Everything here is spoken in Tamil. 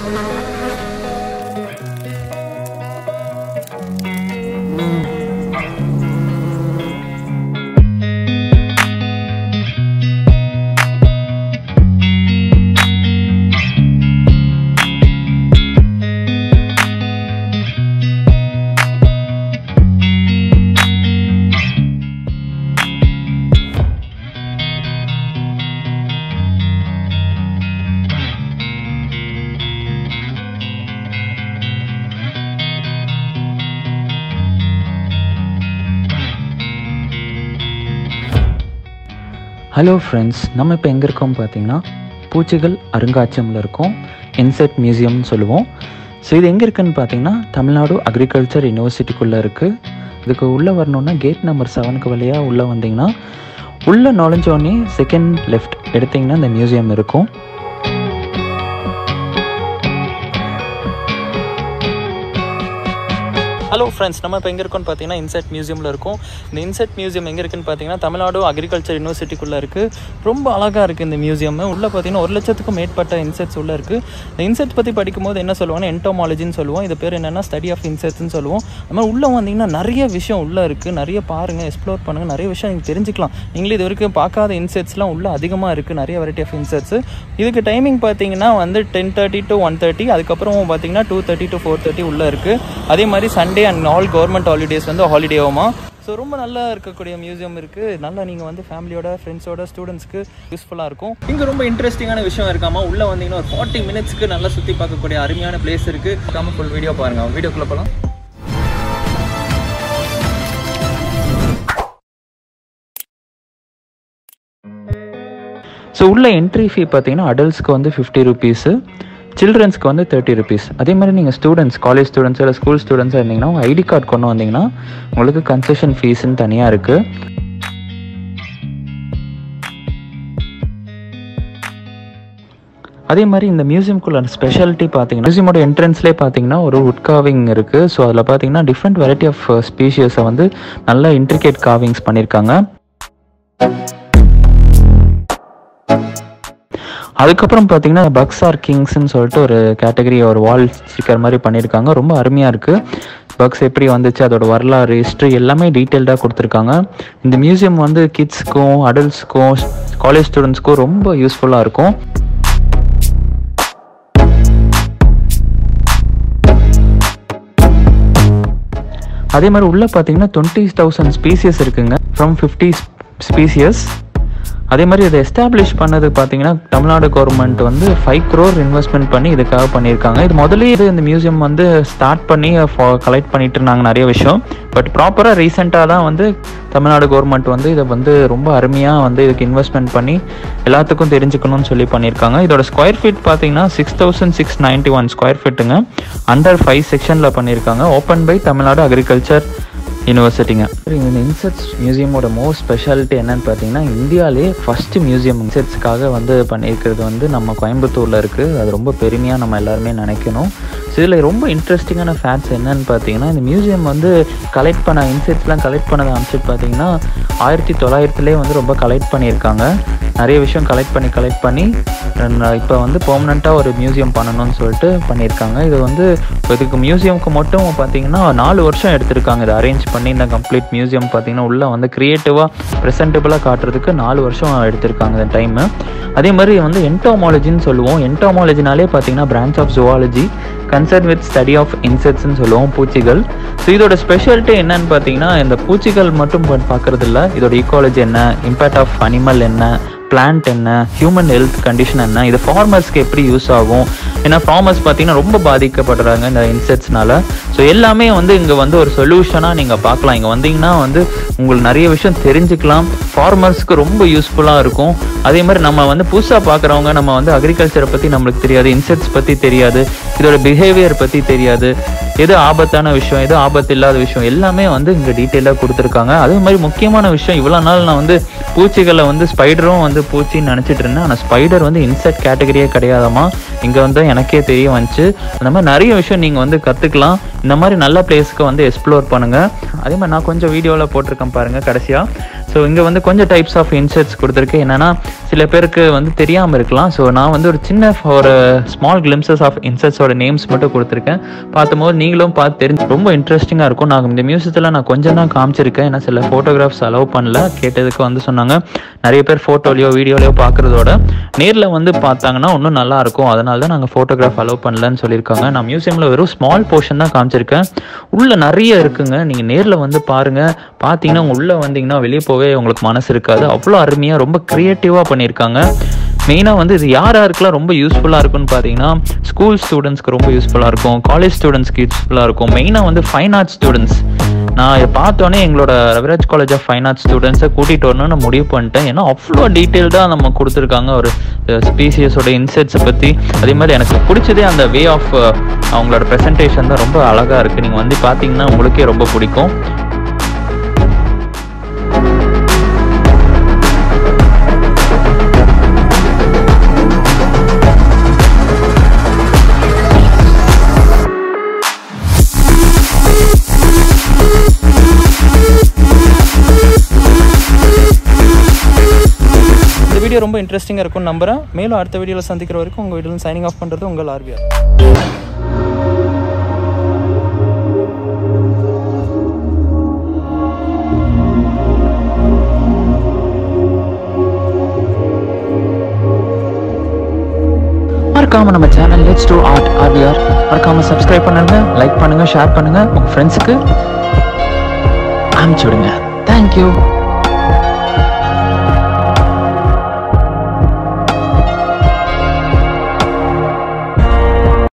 ஹலோ ஃப்ரெண்ட்ஸ் நம்ம இப்போ எங்கே இருக்கோம் பார்த்தீங்கன்னா பூச்சிகள் அருங்காட்சியகமில் இருக்கோம் இன்செட் மியூசியம்னு சொல்லுவோம் ஸோ இது எங்கே இருக்குன்னு பார்த்தீங்கன்னா தமிழ்நாடு அக்ரிகல்ச்சர் யூனிவர்சிட்டிக்குள்ளே இருக்குது இதுக்கு உள்ளே வரணுன்னா கேட் நம்பர் செவனுக்கு வழியாக உள்ளே வந்தீங்கன்னா உள்ளே நுழைஞ்சோடனே செகண்ட் லெஃப்ட் எடுத்தீங்கன்னா இந்த மியூசியம் இருக்கும் ஹலோ ஃப்ரெண்ட்ஸ் நம்ம இப்போ எங்கே இருக்கோம்னு பார்த்தீங்கன்னா இன்செட் மியூசியமில் இருக்கும் இந்த இன்செட் மியூசியம் எங்கே இருக்குன்னு பார்த்தீங்கன்னா தமிழ்நாடு அக்ரிகல்ச்சர் யூனிவர்சிட்டிக்குள்ளே இருக்குது ரொம்ப அழகாக இருக்குது இந்த மியூசியம் உள்ளே பார்த்தீங்கன்னா ஒரு லட்சத்துக்கும் மேற்பட்ட இன்செட்ஸ் உள்ளே இருக்குது இந்த இன்செட் பற்றி படிக்கும்போது என்ன சொல்லுவாங்கன்னா என்டோமாலஜின்னு சொல்லுவோம் இது பேர் என்னென்னா ஸ்டடி ஆஃப் இன்செட்ஸ்னு சொல்லுவோம் நம்ம உள்ளே வந்தீங்கன்னா நிறைய விஷயம் உள்ளே இருக்குது நிறைய பாருங்கள் எக்ஸ்ப்ளோர் பண்ணுங்கள் நிறைய விஷயம் நீங்கள் தெரிஞ்சுக்கலாம் நீங்களே இது வரைக்கும் பார்க்காத இன்செட்ஸ்லாம் உள்ளே அதிகமாக இருக்குது நிறைய வெரைட்டி ஆஃப் இன்செட்ஸ் இதுக்கு டைமிங் பார்த்தீங்கன்னா வந்து ten thirty to one thirty அதுக்கப்புறம் பார்த்தீங்கன்னா two thirty to four thirty உள்ளே இருக்குது அதே மாதிரி Sunday and all government holidays வந்து ஹாலிடேவுமா ஸோ ரொம்ப நல்லா இருக்கக்கூடிய மியூசியம் இருக்குது நல்லா நீங்கள் வந்து ஃபேமிலியோட ஃப்ரெண்ட்ஸோட ஸ்டூடெண்ட்ஸ்க்கு யூஸ்ஃபுல்லாக இருக்கும் இங்கே ரொம்ப இன்ட்ரெஸ்டிங்கான விஷயம் இருக்காமா உள்ளே வந்தீங்கன்னா ஒரு ஃபார்ட்டி மினிட்ஸ்க்கு நல்லா சுற்றி பார்க்கக்கூடிய அருமையான பிளேஸ் இருக்குது நம்ம ஃபுல் வீடியோ பாருங்கள் வீடியோக்குள்ளே போகலாம் ஸோ உள்ள என்ட்ரி ஃபீ பார்த்தீங்கன்னா அடல்ட்ஸ்க்கு வந்து ஃபிஃப்டி ருபீஸு சில்ட்ரன்ஸ்க்கு வந்து தேர்ட்டி ருபீஸ் அதே மாதிரி நீங்கள் ஸ்டூடெண்ட்ஸ் காலேஜ் ஸ்டூடெண்ட்ஸ் இல்லை ஸ்கூல் ஸ்டூடெண்ட்ஸாக இருந்தீங்கன்னா உங்கள் ஐடி கார்டு கொண்டு வந்தீங்கன்னா உங்களுக்கு கன்செஷன் ஃபீஸ்ன்னு தனியாக இருக்குது அதே மாதிரி இந்த மியூசியம்குள்ள ஸ்பெஷாலிட்டி பார்த்தீங்கன்னா மியூசியமோட என்ட்ரன்ஸ்லேயே பார்த்தீங்கன்னா ஒரு உட் காவிங் இருக்குது ஸோ அதில் பார்த்தீங்கன்னா டிஃப்ரெண்ட் வெரைட்டி ஆஃப் ஸ்பீஷியஸை வந்து நல்ல இன்ட்ரிகேட் காவிங்ஸ் பண்ணியிருக்காங்க அதுக்கப்புறம் பார்த்தீங்கன்னா பக்ஸ் ஆர் கிங்ஸ்ன்னு சொல்லிட்டு ஒரு கேட்டகரி ஒரு வால் ஸ்டிக்கர் மாதிரி பண்ணியிருக்காங்க ரொம்ப அருமையாக இருக்குது பக்ஸ் எப்படி வந்துச்சு அதோட வரலாறு ஹிஸ்ட்ரி எல்லாமே டீட்டெயில்டாக கொடுத்துருக்காங்க இந்த மியூசியம் வந்து கிட்ஸ்க்கும் அடல்ட்ஸ்க்கும் காலேஜ் ஸ்டூடெண்ட்ஸ்க்கும் ரொம்ப யூஸ்ஃபுல்லாக இருக்கும் அதே மாதிரி உள்ளே பார்த்தீங்கன்னா டுவெண்ட்டி தௌசண்ட் ஸ்பீசியஸ் இருக்குங்க ஃப்ரம் ஃபிஃப்டி ஸ்பீசியஸ் அதே மாதிரி இதை எஸ்டாப்ளிஷ் பண்ணது பார்த்தீங்கன்னா தமிழ்நாடு கவர்மெண்ட் வந்து ஃபைவ் க்ரோர் இன்வெஸ்ட்மெண்ட் பண்ணி இதுக்காக பண்ணியிருக்காங்க இது முதலே இது இந்த மியூசியம் வந்து ஸ்டார்ட் பண்ணி கலெக்ட் பண்ணிட்டு இருந்தாங்க நிறைய விஷயம் பட் ப்ராப்பராக ரீசெண்டாக தான் வந்து தமிழ்நாடு கவர்மெண்ட் வந்து இதை வந்து ரொம்ப அருமையாக வந்து இதுக்கு இன்வெஸ்ட்மெண்ட் பண்ணி எல்லாத்துக்கும் தெரிஞ்சுக்கணும்னு சொல்லி பண்ணியிருக்காங்க இதோட ஸ்கொயர் ஃபீட் பார்த்தீங்கன்னா six thousand six ninety one square ஃபீட்டுங்க அண்டர் ஃபைவ் செக்ஷனில் பண்ணியிருக்காங்க ஓப்பன் பை தமிழ்நாடு அக்ரிகல்ச்சர் யூனிவர்சிட்டிங்க இந்த இன்செட்ஸ் மியூசியமோட மோஸ்ட் ஸ்பெஷாலிட்டி என்னன்னு பார்த்தீங்கன்னா இந்தியாவிலே ஃபஸ்ட்டு மியூசியம் இன்செட்ஸ்க்காக வந்து பண்ணியிருக்கிறது வந்து நம்ம கோயம்புத்தூரில் இருக்குது அது ரொம்ப பெருமையாக நம்ம எல்லாருமே நினைக்கணும் ஸோ இதில் ரொம்ப இன்ட்ரெஸ்டிங்கான ஃபேக்ட்ஸ் என்னன்னு பார்த்தீங்கன்னா இந்த மியூசியம் வந்து கலெக்ட் பண்ண இன்செட்ஸ்லாம் கலெக்ட் பண்ணதை அமைச்சிட்டு பார்த்தீங்கன்னா ஆயிரத்தி தொள்ளாயிரத்துலேயே வந்து ரொம்ப கலெக்ட் பண்ணியிருக்காங்க நிறைய விஷயம் கலெக்ட் பண்ணி கலெக்ட் பண்ணி இப்போ வந்து பெர்மனண்ட்டாக ஒரு மியூசியம் பண்ணணும்னு சொல்லிட்டு பண்ணியிருக்காங்க இது வந்து இதுக்கு மியூசியம்க்கு மட்டும் பார்த்தீங்கன்னா நாலு வருஷம் எடுத்திருக்காங்க இதை அரேஞ்ச் பண்ணி இந்த கம்ப்ளீட் மியூசியம் பார்த்தீங்கன்னா உள்ளே வந்து க்ரியேட்டிவாக ப்ரெசென்டபுளாக காட்டுறதுக்கு நாலு வருஷம் எடுத்திருக்காங்க இந்த டைமு அதே மாதிரி வந்து என்டோமாலஜின்னு சொல்லுவோம் என்டோமாலஜினாலே பார்த்தீங்கன்னா branch of zoology concern with study of இன்செக்ட்ஸ்னு சொல்லுவோம் பூச்சிகள் ஸோ இதோட ஸ்பெஷாலிட்டி என்னன்னு பார்த்தீங்கன்னா இந்த பூச்சிகள் மட்டும் பார்க்கறது இல்லை இதோட ஈக்காலஜி என்ன இம்பேக்ட் ஆஃப் அனிமல் என்ன பிளான்ட் என்ன ஹியூமன் ஹெல்த் கண்டிஷன் என்ன இது ஃபார்மர்ஸ்க்கு எப்படி யூஸ் ஆகும் ஏன்னா ஃபார்மர்ஸ் பார்த்தீங்கன்னா ரொம்ப பாதிக்கப்படுறாங்க இந்த இன்செக்ட்ஸ்னால ஸோ எல்லாமே வந்து இங்கே வந்து ஒரு சொல்யூஷனாக நீங்கள் பார்க்கலாம் இங்கே வந்தீங்கன்னா வந்து உங்களுக்கு நிறைய விஷயம் தெரிஞ்சுக்கலாம் ஃபார்மர்ஸ்க்கு ரொம்ப யூஸ்ஃபுல்லாக இருக்கும் அதே மாதிரி நம்ம வந்து புதுசாக பார்க்குறவங்க நம்ம வந்து அக்ரிகல்ச்சரை பற்றி நம்மளுக்கு தெரியாது இன்செக்ட்ஸ் பற்றி தெரியாது இதோட பிஹேவியர் பற்றி தெரியாது எது ஆபத்தான விஷயம் எது ஆபத்து இல்லாத விஷயம் எல்லாமே வந்து இங்கே டீட்டெயிலாக கொடுத்துருக்காங்க அதே மாதிரி முக்கியமான விஷயம் இவ்வளோ நாள் நான் வந்து பூச்சிகளை வந்து ஸ்பைடரும் வந்து பூச்சின்னு நினச்சிட்டு இருந்தேன் ஆனால் ஸ்பைடர் வந்து இன்செக்ட் கேட்டகரியே கிடையாதாமா இங்கே வந்து எனக்கே தெரிய வந்துச்சு அந்த மாதிரி நிறைய விஷயம் நீங்கள் வந்து கற்றுக்கலாம் இந்த மாதிரி நல்ல பிளேஸ்க்கு வந்து எக்ஸ்ப்ளோர் பண்ணுங்கள் அதே மாதிரி நான் கொஞ்சம் வீடியோவில் போட்டிருக்கேன் பாருங்கள் கடைசியாக ஸோ இங்கே வந்து கொஞ்சம் டைப்ஸ் ஆஃப் இன்செட்ஸ் கொடுத்துருக்கேன் என்னன்னா சில பேருக்கு வந்து தெரியாமல் இருக்கலாம் ஸோ நான் வந்து ஒரு சின்ன ஒரு ஸ்மால் கிளிம்சஸ் ஆஃப் இன்செட்ஸோட நேம்ஸ் மட்டும் கொடுத்துருக்கேன் பார்க்கும்போது நீங்களும் பார்த்து தெரிஞ்சு ரொம்ப இன்ட்ரெஸ்டிங்காக இருக்கும் நான் இந்த மியூசியத்தில் நான் கொஞ்சம் தான் காமிச்சிருக்கேன் ஏன்னா சில ஃபோட்டோகிராஃப்ஸ் அலோவ் பண்ணல கேட்டதுக்கு வந்து சொன்னாங்க நிறைய பேர் ஃபோட்டோலையோ வீடியோலையோ பார்க்குறதோட நேரில் வந்து பார்த்தாங்கன்னா இன்னும் நல்லா இருக்கும் அதனால தான் நாங்கள் ஃபோட்டோகிராஃப் அலோவ் பண்ணலன்னு சொல்லியிருக்காங்க நான் மியூசியமில் வெறும் ஸ்மால் போர்ஷன் தான் காமிச்சிருக்கேன் உள்ள நிறைய இருக்குங்க நீங்கள் நேரில் வந்து பாருங்கள் பார்த்தீங்கன்னா உங்க உள்ளே வந்தீங்கன்னா வெளியே போகவே உங்களுக்கு மனசு இருக்காது அவ்வளோ அருமையாக ரொம்ப க்ரியேட்டிவாக பண்ணியிருக்காங்க மெயினாக வந்து இது யார் யாருக்கெல்லாம் ரொம்ப யூஸ்ஃபுல்லாக இருக்கும்னு பார்த்தீங்கன்னா ஸ்கூல் ஸ்டூடெண்ட்ஸ்க்கு ரொம்ப யூஸ்ஃபுல்லாக இருக்கும் காலேஜ் ஸ்டூடெண்ட்ஸ்க்கு யூஸ்ஃபுல்லாக இருக்கும் மெயினாக வந்து ஃபைன் ஆர்ட்ஸ் ஸ்டூடெண்ட்ஸ் நான் இதை பார்த்தோன்னே எங்களோட Raviraj college of fine arts ஸ்டூடெண்ட்ஸை கூட்டிகிட்டு வரணும்னு நான் முடிவு பண்ணிட்டேன் ஏன்னா அவ்வளோ டீட்டெயில்டாக நம்ம கொடுத்துருக்காங்க ஒரு ஸ்பீசியஸோட இன்செட்ஸை பற்றி அதே மாதிரி எனக்கு பிடிச்சதே அந்த வே ஆஃப் அவங்களோட ப்ரெசன்டேஷன் தான் ரொம்ப அழகாக இருக்குது நீங்கள் வந்து பார்த்தீங்கன்னா உங்களுக்கே ரொம்ப பிடிக்கும் இந்த வீடியோ ரொம்ப இன்ட்ரெஸ்டிங்காக இருக்கும்னு நம்புறேன் மேலும் அடுத்த வீடியோவில் சந்திக்கிற வரைக்கும் உங்கள் வீட்டில் சைனிங் ஆஃப் பண்ணுறது உங்கள் ஆர்பிஆர் மறக்காம நம்ம channel let's do art RPR மறக்காம சப்ஸ்கிரைப் பண்ணுங்க லைக் பண்ணுங்க ஷேர் பண்ணுங்க உங்க ஃப்ரெண்ட்ஸுக்கு அனுப்பிச்சு விடுங்க தேங்க்யூ